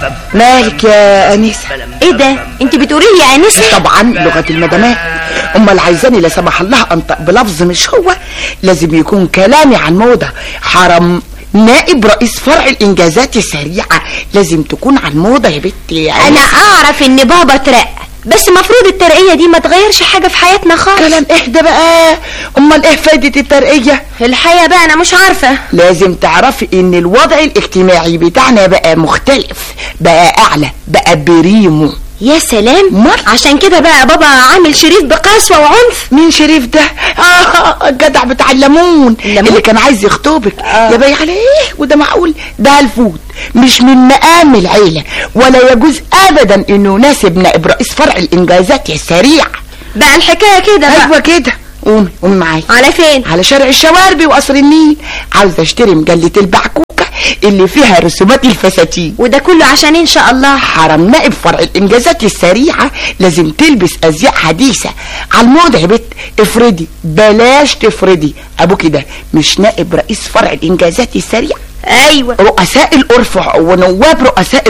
مالك يا انسه ايه ده انت بتقولي لي يا انسه طبعا لغه المدامات امال عايزاني لا سمح الله انطق بلفظ مش هو لازم يكون كلامي عن موضه حرم نائب رئيس فرع الانجازات السريعه لازم تكون عن موضه يا بنتي يا انا أنسة. اعرف ان بابا ترقى بس مفروض الترقية دي ما تغيرش حاجة في حياتنا خالص كلام اهدى بقى امال ايه فايده الترقيه الحقيقة بقى انا مش عارفة لازم تعرفي ان الوضع الاجتماعي بتاعنا بقى مختلف بقى اعلى بقى بريمو يا سلام مر. عشان كده بقى بابا عامل شريف بقسوة وعنف مين شريف ده اه الجدع بتاع الليمون الليمون؟ اللي كان عايز يخطبك آه. يا باي عليه وده معقول ده الفوت مش من مقام العيله ولا يجوز ابدا انه يناسب نائب رئيس فرع الانجازات السريع بقى الحكاية كده بقى ايوه كده قومي قومي معايا على فين على شارع الشواربي وقصر النيل عاوزه اشتري مجله البعكوكه اللي فيها رسومات الفساتين وده كله عشان ان شاء الله حرم نائب فرع الانجازات السريعه لازم تلبس ازياء حديثه على الموضه يا بت افردي بلاش تفردي ابوكي ده مش نائب رئيس فرع الانجازات السريعه ايوه رؤساء الارفع ونواب رؤساء